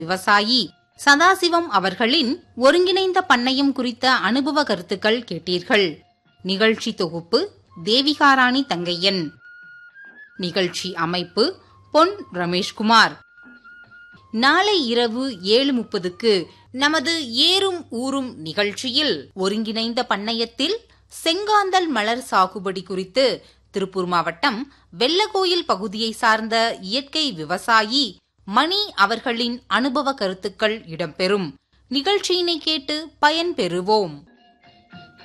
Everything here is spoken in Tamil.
விவசாயி சதாசிவம் அவர்களின் ஒருங்கிணைந்த பண்ணையம் குறித்த அனுபவ கருத்துக்கள் கேட்டீர்கள் நிகழ்ச்சி தொகுப்பு தேவிகாராணி தங்கையன் நிகழ்ச்சி அமைப்பு பொன் ரமேஷ்குமார் நாளை இரவு ஏழு முப்பதுக்கு நமது ஏறும் ஊரும் நிகழ்ச்சியில் ஒருங்கிணைந்த பண்ணையத்தில் செங்காந்தல் மலர் சாகுபடி குறித்து திருப்பூர் மாவட்டம் வெள்ளகோயில் பகுதியை சார்ந்த இயற்கை விவசாயி மணி அவர்களின் அனுபவ கருத்துக்கள் இடம்பெறும் நிகழ்ச்சியினை கேட்டு பயன்பெறுவோம்